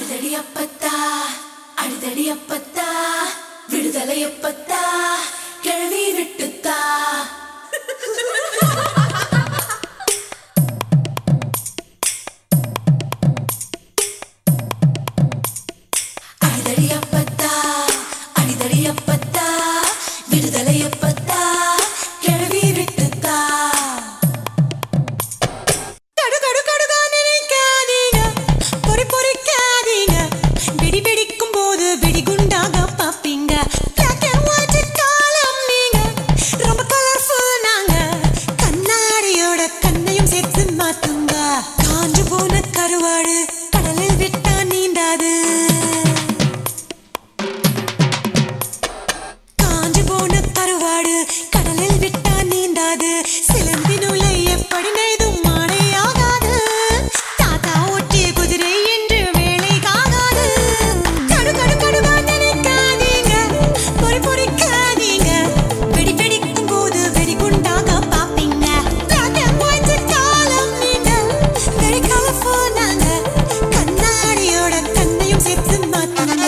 அழுதடி அப்பத்தா அழுதடி அப்பத்தா விடுதலை அப்பத்தா கிழவி விட்டுத்தா அழுதடி அப்பத்தா அழுதடி அப்பத்தா விடுதலை அப்பத்தா கிழவி விட்டுத்தா கடு கடு கடுகா நினைக்காதீங்க பொறி பொறிக்காதீங்க வெடி வெடிக்கும் போது வெடிகுண்டாக பாப்பீங்க Black and white காலம் நீங்க ரொம்ப கலர்ஃபுல் நாங்க கண்ணாடியோட கண்ணையும் சேர்த்து மாத்துங்க காஞ்சு போன கருவாடு கடலில் விட்டா நீந்தாது காஞ்சு போன கருவாடு கடலில் விட்டா நீந்தாது சிலம்பி நூலை எப்படி நெய்தும் மாடையாகாது தாத்தா ஒட்டிய குதிரை என்று வேலைக்காகாது கடு கடு கடுவா நினைக்காதீங்க பொறி பொறிக்காதீங்க வெடி வெடிக்கும் போது வெடிகுண்டாக பாப்பீங்க Black and white காலம் நீங்க very colourful நாங்க கண்ணாடியோட கண்ணையும் சேர்த்து மாத்துங்க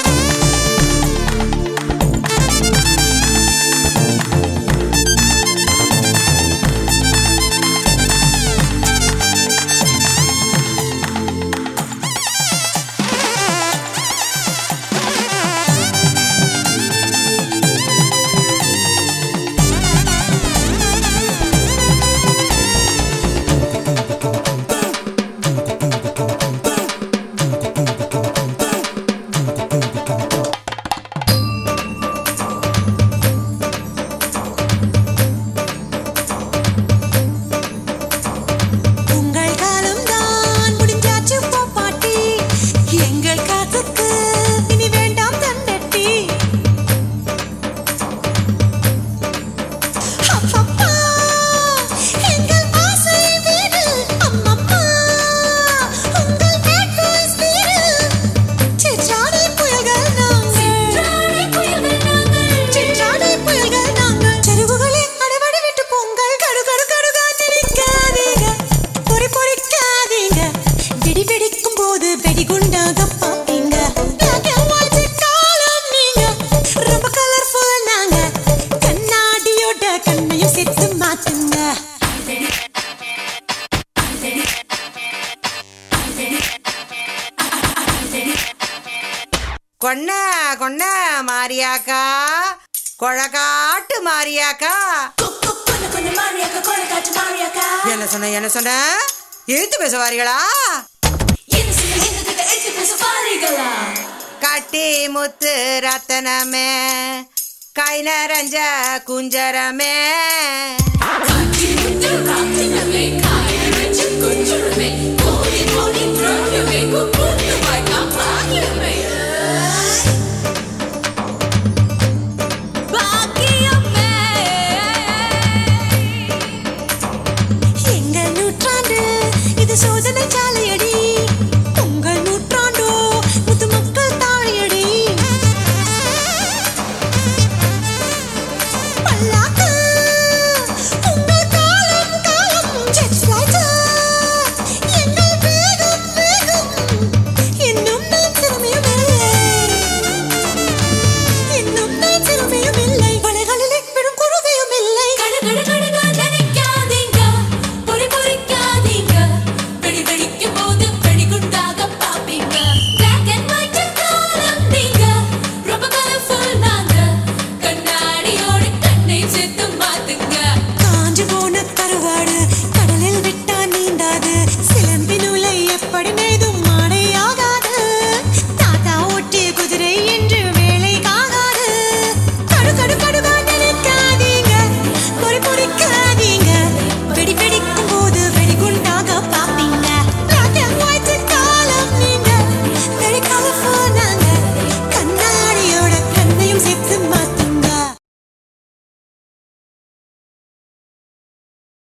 உங்கள் காலம் தான் முடிஞ்சாச்சு போ பாட்டி எங்கள் காசுக்கு இனி வேண்டாம் தண்டட்டி அப்பப்பா எங்கள் ஆசை வீடு அம்மம்மா உங்கள் பேட் பாய்ஸ் வீடு சிற்றாடை புயல்கள் நாங்கள் சிற்றாடை புயல்கள் நாங்கள் செருவுகளே அடைவடை விட்டு பொங்கல் கடு கடு கடுகா நினைக்காதீங்க பொறி பொறிக்காதீங்க வெடி வெடிக்கும் போது வெடிகுண்டாக பாப்பீங்க Black and white காலம் நீங்க ரொம்ப கலர்ஃபுல் நாங்க கண்ணாடியோட கண்ணையும் சேர்த்து மாத்துங்க கொன்ன கொன்ன மாரியாக்கா கொழக்காட்டு மாரியாக்கா கொன்ன கொன்ன மாரியாக்கா கொலை காற்று மாரியாக்கா என்ன சொன்ன என்ன சொன்ன எழுத்து பேச வாரீங்களா என்ன செய்ய எங்க கிட்ட எட்டு பேச பாருங்களா கட்டி முத்து ரத்தனமே கை நரஞ்ச குஞ்சரமே காட்சி முத்து காத்தினமே